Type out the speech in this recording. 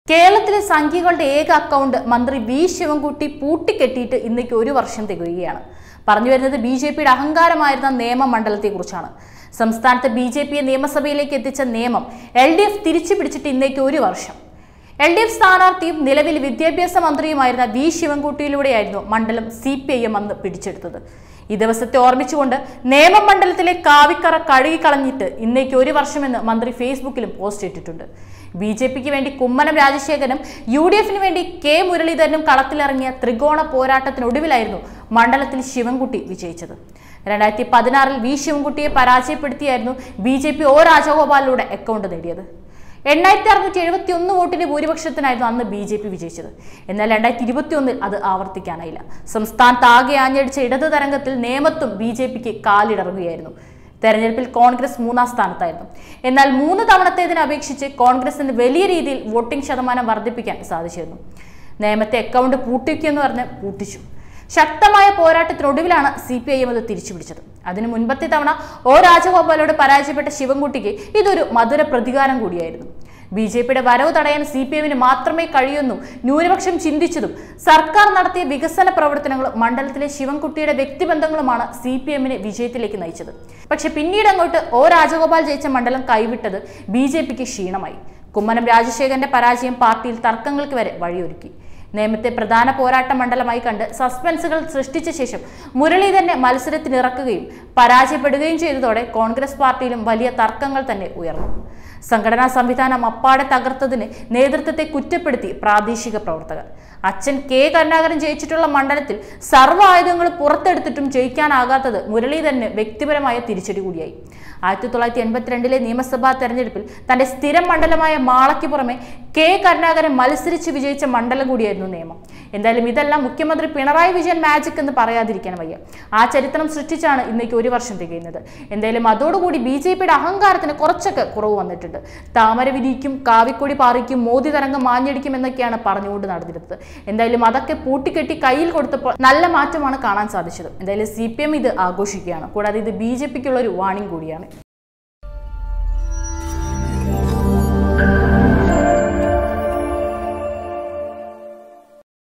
കേരളത്തിലെ സംഖ്യകളുടെ ഏക അക്കൗണ്ട് മന്ത്രി വി ശിവൻകുട്ടി പൂട്ടിക്കെട്ടിയിട്ട് ഇന്നേക്ക് ഒരു വർഷം തികയുകയാണ് പറഞ്ഞു വരുന്നത് ബി ജെ പിയുടെ അഹങ്കാരമായിരുന്ന നിയമമണ്ഡലത്തെക്കുറിച്ചാണ് സംസ്ഥാനത്ത് ബി ജെ പിയെ നിയമസഭയിലേക്ക് എത്തിച്ച നിയമം എൽ ഡി എഫ് തിരിച്ചു പിടിച്ചിട്ട് ഇന്നേക്ക് ഒരു വർഷം എൽ ഡി എഫ് സ്ഥാനാർത്ഥിയും നിലവിൽ വിദ്യാഭ്യാസ മന്ത്രിയുമായിരുന്ന വി ശിവൻകുട്ടിയിലൂടെയായിരുന്നു മണ്ഡലം സി പി ഐ എം അന്ന് പിടിച്ചെടുത്തത് ഈ ദിവസത്തെ ഓർമ്മിച്ചുകൊണ്ട് നേമം മണ്ഡലത്തിലെ കാവിക്കറ കഴുകിക്കളഞ്ഞിട്ട് ഇന്നേക്ക് ഒരു വർഷമെന്ന് മന്ത്രി ഫേസ്ബുക്കിലും പോസ്റ്റ് ഇട്ടിട്ടുണ്ട് ബി ജെ പിക്ക് വേണ്ടി കുമ്മനം രാജശേഖരനും യു ഡി എഫിന് വേണ്ടി കെ മുരളീധരനും കളത്തിലിറങ്ങിയ ത്രികോണ പോരാട്ടത്തിനൊടുവിലായിരുന്നു മണ്ഡലത്തിൽ ശിവൻകുട്ടി വിജയിച്ചത് രണ്ടായിരത്തി പതിനാറിൽ വി ശിവൻകുട്ടിയെ പരാജയപ്പെടുത്തിയായിരുന്നു ബി ജെ പി ഒ രാജഗോപാലിലൂടെ അക്കൗണ്ട് നേടിയത് എണ്ണായിരത്തി അറുന്നൂറ്റി എഴുപത്തി ഒന്ന് വോട്ടിന്റെ ഭൂരിപക്ഷത്തിനായിരുന്നു അന്ന് ബി ജെ പി വിജയിച്ചത് എന്നാൽ രണ്ടായിരത്തി ഇരുപത്തി ഒന്നിൽ അത് ആവർത്തിക്കാനായില്ല സംസ്ഥാനത്ത് ആകെ ആഞ്ഞടിച്ച ഇടത് തരംഗത്തിൽ നേമത്തും ബി ജെ പിക്ക് കാലിടറുകയായിരുന്നു തെരഞ്ഞെടുപ്പിൽ കോൺഗ്രസ് മൂന്നാം സ്ഥാനത്തായിരുന്നു എന്നാൽ മൂന്ന് തവണത്തേതിനെ അപേക്ഷിച്ച് കോൺഗ്രസിന് വലിയ രീതിയിൽ വോട്ടിംഗ് ശതമാനം വർദ്ധിപ്പിക്കാൻ സാധിച്ചിരുന്നു നേമത്തെ അക്കൗണ്ട് പൂട്ടിക്കുമെന്ന് പറഞ്ഞ് പൂട്ടിച്ചു ശക്തമായ പോരാട്ടത്തിനൊടുവിലാണ് സി പി ഐ എം അത് തിരിച്ചുപിടിച്ചത് അതിന് മുൻപത്തെ തവണ ഒ രാജഗോപാലോട് പരാജയപ്പെട്ട ശിവൻകുട്ടിക്ക് ഇതൊരു മധുര പ്രതികാരം കൂടിയായിരുന്നു ബി ജെ പിയുടെ വരവ് തടയാൻ സി പി എമ്മിന് മാത്രമേ കഴിയുന്നു ന്യൂനപക്ഷം ചിന്തിച്ചതും സർക്കാർ നടത്തിയ വികസന പ്രവർത്തനങ്ങളും മണ്ഡലത്തിലെ ശിവൻകുട്ടിയുടെ വ്യക്തിബന്ധങ്ങളുമാണ് സി പി എമ്മിനെ വിജയത്തിലേക്ക് നയിച്ചത് പക്ഷെ പിന്നീട് അങ്ങോട്ട് ഒ രാജഗോപാൽ ജയിച്ച മണ്ഡലം കൈവിട്ടത് ബി ജെ പിക്ക് ക്ഷീണമായി കുമ്മനം രാജശേഖരന്റെ പരാജയം പാർട്ടിയിൽ തർക്കങ്ങൾക്ക് വരെ വഴിയൊരുക്കി നേമത്തെ പ്രധാന പോരാട്ട മണ്ഡലമായി കണ്ട് സസ്പെൻസുകൾ സൃഷ്ടിച്ച ശേഷം മുരളീധരനെ മത്സരത്തിനിറക്കുകയും പരാജയപ്പെടുകയും ചെയ്തതോടെ കോൺഗ്രസ് പാർട്ടിയിലും വലിയ തർക്കങ്ങൾ തന്നെ ഉയർന്നു സംഘടനാ സംവിധാനം അപ്പാടെ തകർത്തതിന് നേതൃത്വത്തെ കുറ്റപ്പെടുത്തി പ്രാദേശിക പ്രവർത്തകർ അച്ഛൻ കെ കരുണാകരൻ ജയിച്ചിട്ടുള്ള മണ്ഡലത്തിൽ സർവ്വ ആയുധങ്ങളും പുറത്തെടുത്തിട്ടും ജയിക്കാനാകാത്തത് മുരളീധരന് വ്യക്തിപരമായ തിരിച്ചടി കൂടിയായി ആയിരത്തി തൊള്ളായിരത്തി എൺപത്തിരണ്ടിലെ നിയമസഭാ തെരഞ്ഞെടുപ്പിൽ തന്റെ സ്ഥിരം മണ്ഡലമായ മാളയ്ക്ക് പുറമെ കെ കരുണാകരൻ മത്സരിച്ച് വിജയിച്ച മണ്ഡലം കൂടിയായിരുന്നു നിയമം എന്തായാലും ഇതെല്ലാം മുഖ്യമന്ത്രി പിണറായി വിജയൻ മാജിക് എന്ന് പറയാതിരിക്കാൻ വയ്യ ആ ചരിത്രം സൃഷ്ടിച്ചാണ് ഇന്നേക്ക് ഒരു വർഷം തികയുന്നത് എന്തായാലും അതോടുകൂടി ബി ജെ പിയുടെ അഹങ്കാരത്തിന് കുറച്ചൊക്കെ കുറവ് വന്നിട്ടുണ്ട് താമര വിരിക്കും കാവിക്കൊടി പാറിക്കും മോദി തരംഗം മാഞ്ഞടിക്കും എന്നൊക്കെയാണ് പറഞ്ഞുകൊണ്ട് നടന്നിരുന്നത് എന്തായാലും അതൊക്കെ പൂട്ടിക്കെട്ടി കയ്യിൽ കൊടുത്തപ്പോൾ നല്ല മാറ്റമാണ് കാണാൻ സാധിച്ചത് എന്തായാലും സി ഇത് ആഘോഷിക്കുകയാണ് കൂടാതെ ഇത് ബി ജെ പിക്കുള്ള ഒരു വാണിംഗ് കൂടിയാണ്